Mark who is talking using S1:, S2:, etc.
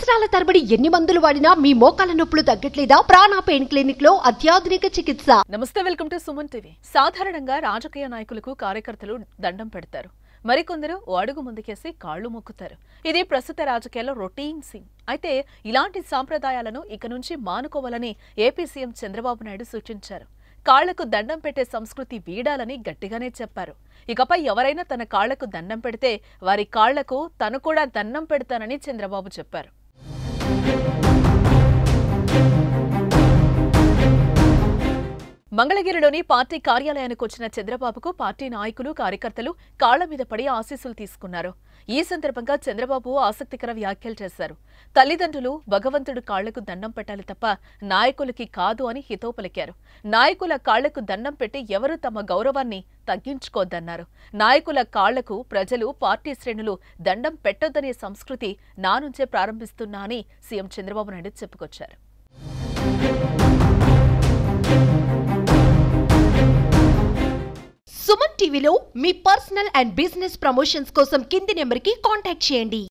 S1: సంవత్సరాల తరబడి ఎన్ని మందులు వాడినా మీ మోకాల నొప్పులు తగ్గట్లేదా ప్రాణ పెయిన్ క్లినిక్ లో అత్యాధునిక చికిత్స
S2: నమస్తే వెల్కమ్ టు సుమన్ టీవీ సాధారణంగా రాజకీయ నాయకులకు కార్యకర్తలు దండం పెడతారు మరికొందరు ఓ అడుగు ముందుకేసి కాళ్ళు మొక్కుతారు ఇది ప్రస్తుత రాజకీయాల్లో రొటీన్ సీన్ అయితే ఇలాంటి సాంప్రదాయాలను ఇక నుంచి మానుకోవాలని ఏపీ సీఎం చంద్రబాబు నాయుడు సూచించారు కాళ్లకు దండం పెట్టే సంస్కృతి వీడాలని గట్టిగానే చెప్పారు ఇకపై ఎవరైనా తన కాళ్లకు దండం పెడితే వారి కాళ్లకు తను కూడా దండం పెడతానని చంద్రబాబు చెప్పారు మంగళగిరిలోని పార్టీ కార్యాలయానికి వచ్చిన చంద్రబాబుకు పార్టీ నాయకులు కార్యకర్తలు కాళ్ల మీద పడి ఆశీస్సులు తీసుకున్నారు ఈ సందర్భంగా చంద్రబాబు ఆసక్తికర వ్యాఖ్యలు చేశారు తల్లిదండ్రులు భగవంతుడు కాళ్లకు దండం పెట్టాలి తప్ప నాయకులకి కాదు అని హితవు పలికారు నాయకుల కాళ్లకు దండం పెట్టి ఎవరు తమ గౌరవాన్ని తగ్గించుకోద్దన్నారు నాయకుల కాళ్లకు ప్రజలు పార్టీ శ్రేణులు దండం పెట్టొద్దనే సంస్కృతి నా నుంచే ప్రారంభిస్తున్నా అని సీఎం చంద్రబాబు నాయుడు చెప్పుకొచ్చారు
S1: సుమన్ టీవీలో మీ పర్సనల్ అండ్ బిజినెస్ ప్రమోషన్స్ కోసం కింది నెంబర్ కి కాంటాక్ట్ చేయండి